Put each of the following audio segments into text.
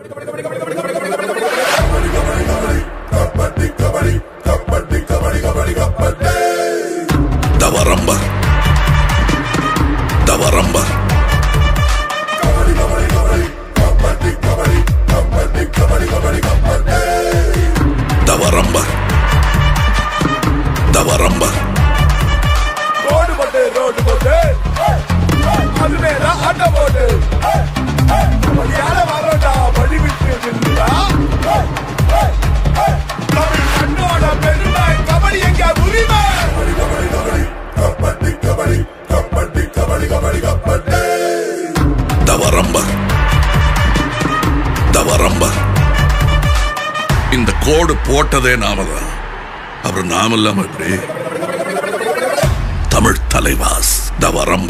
தவறம்ப தவறம்ப தவறம்ப தவறம்ப road போட்டு road போட்டு அது மேல ஆட்ட போட்டு யார வரோடா வழி விட்டு நின்றுடா தமிழ் மண்ணோட பெருமை கபடி எங்க உரிமை தவறம்ப தவறம்ப இந்த கோடு போட்டதே நாம தான் அப்புறம் நாம இல்லாம எப்படி தமிழ் தலைவாஸ் தவறம்ப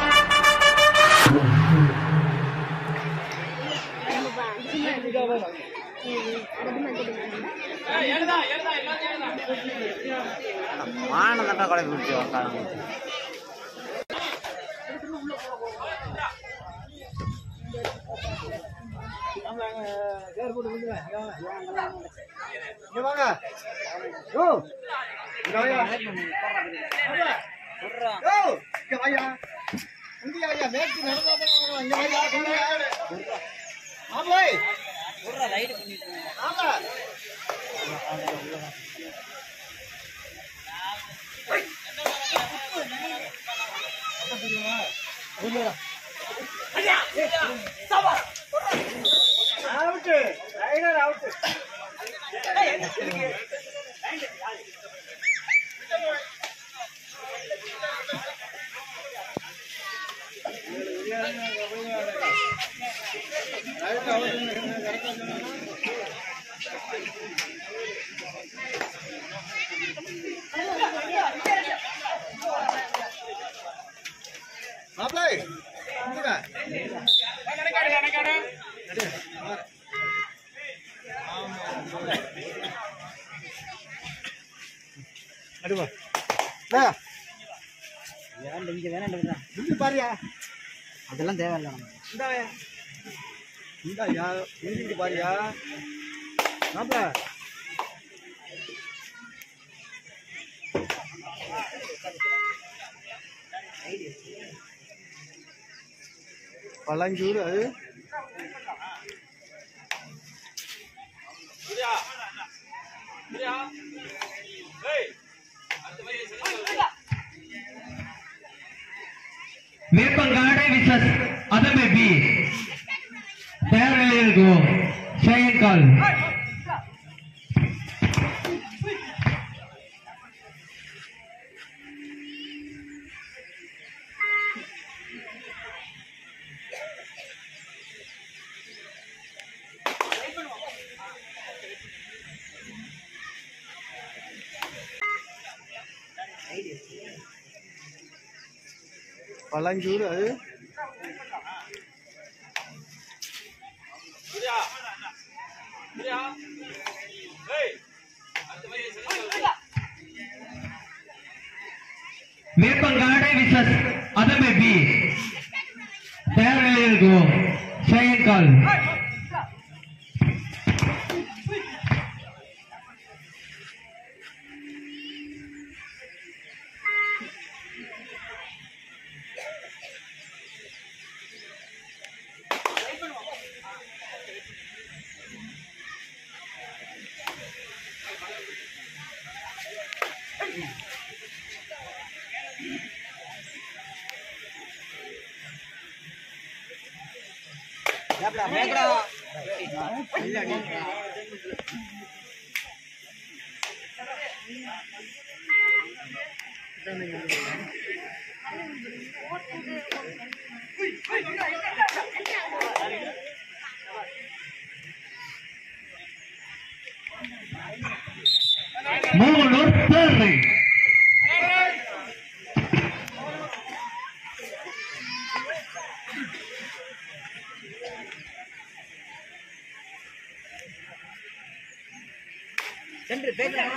மானதண்டா கொலை பிடிச்சி உக்காந்து இங்க வேணாம் அதெல்லாம் தேவையில்லை நம்ம பழஞ்சூர் அது வேப்பங்காடை விசஸ் அதமே பி தயார் நிலையில் இருக்கும் ஷைன் கால் பழஞ்சூர் அது வேப்பங்காடை விசஸ் அதமே பி தயார் நிலையில் இருக்கும் ஷைன் கால் மூவனூர் தேர்வு சென்று பேசுறேன்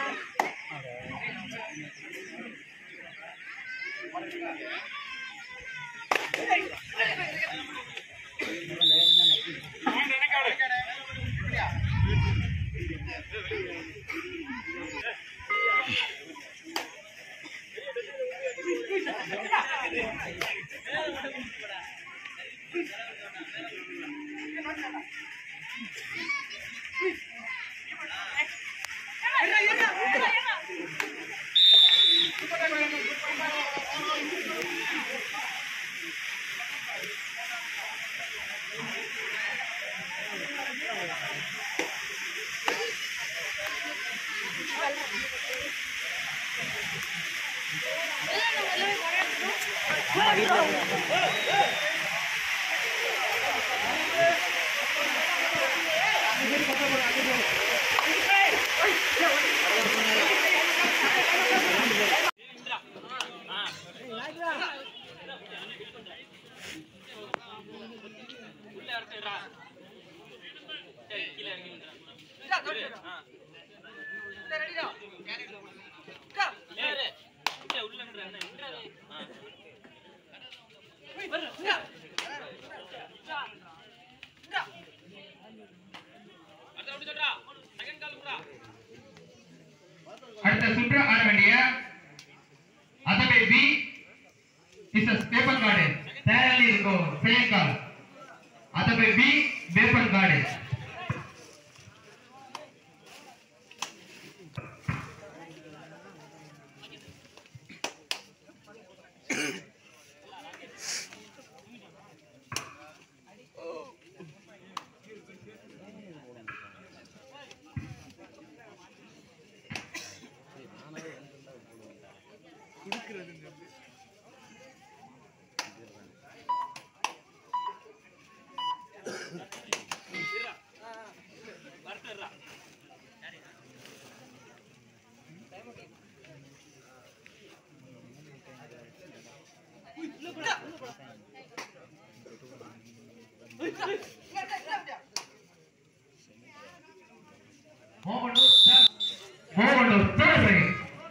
அடுத்த சுற்று ஆட வேண்டிய அதபை பி மிஸ்ஸஸ் பேப்பர் கார்டு தயாரில் இருக்கும் பிரியங்கால் அதபை பி paper card Mohanur third- Mohanur third right.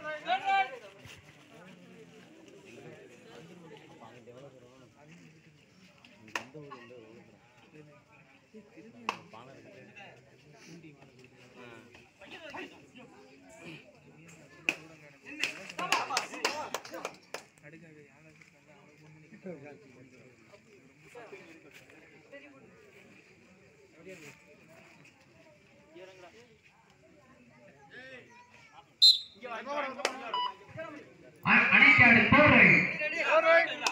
அ- அணைக்காடு third right.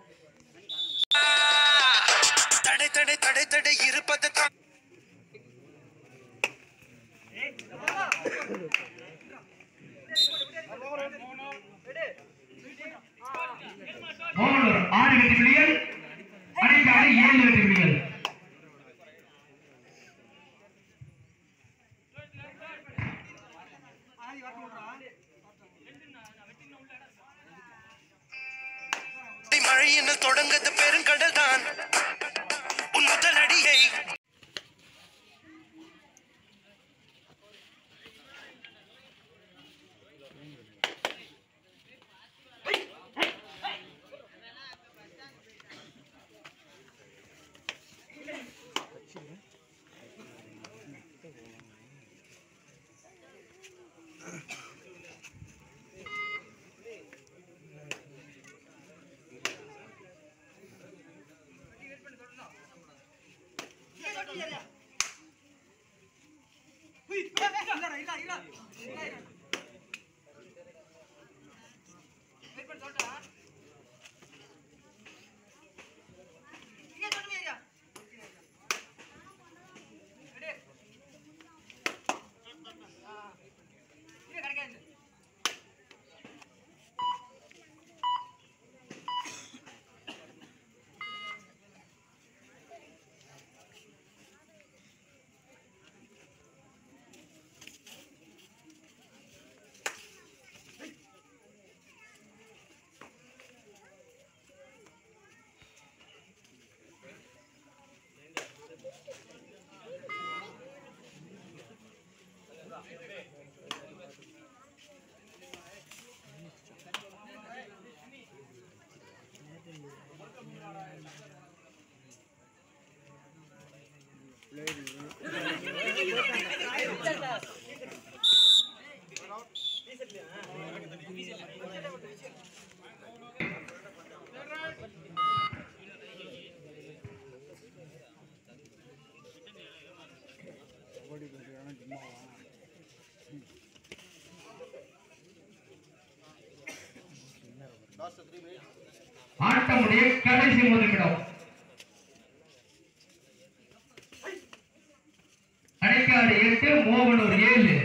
தடை தடை தடை தடை இருப்பதை தான் ஓமலூர் ஆறு வெற்றி புள்ளிகள் அணைக்காடு ஏழு வெற்றி புள்ளிகள் மழை என்ன தொடங்கது பெருங்கடல் தான் உன் முதல் அடியை ஆட்டமுடைய கடைசி மூன்று நிமிடம் அணைக்காடு எட்டு மோகனூர் ஏழு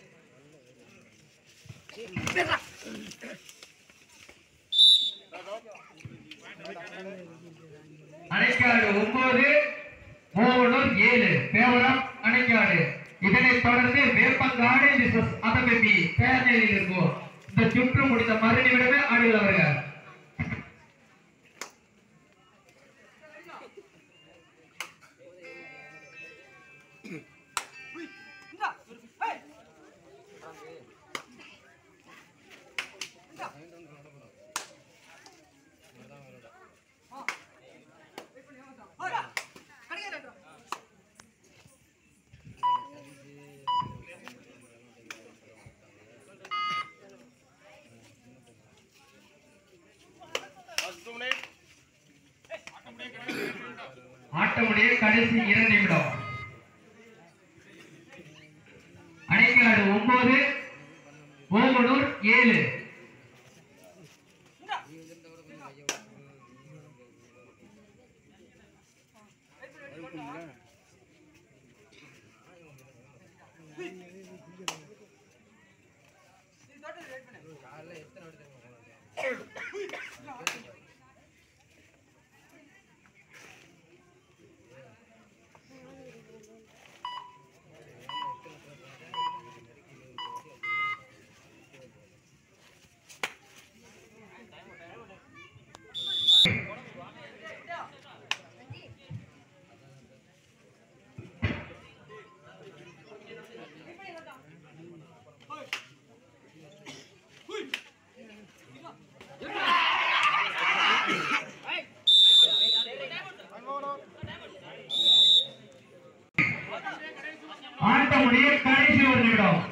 அணைக்காடு ஒன்பது மோகனூர் ஏழு பேவரம் அணைக்காடு இதனைத் தொடர்ந்து வேப்பங்காடு விசஸ் அதபெட்டி பேரணியில் இருக்கும் இந்த சுற்று முடிந்த மறு நிமிடமே ஆடுகள் அவர்கள் ஆட்டமுடைய கடைசி இரண்டு நிமிடம் அணைக்காடு ஒன்பது ஓமனூர் ஏழு ஆட்டமுடைய கடைசி ஒரு நிமிடம்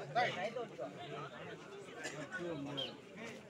ரைட் ஓட்டு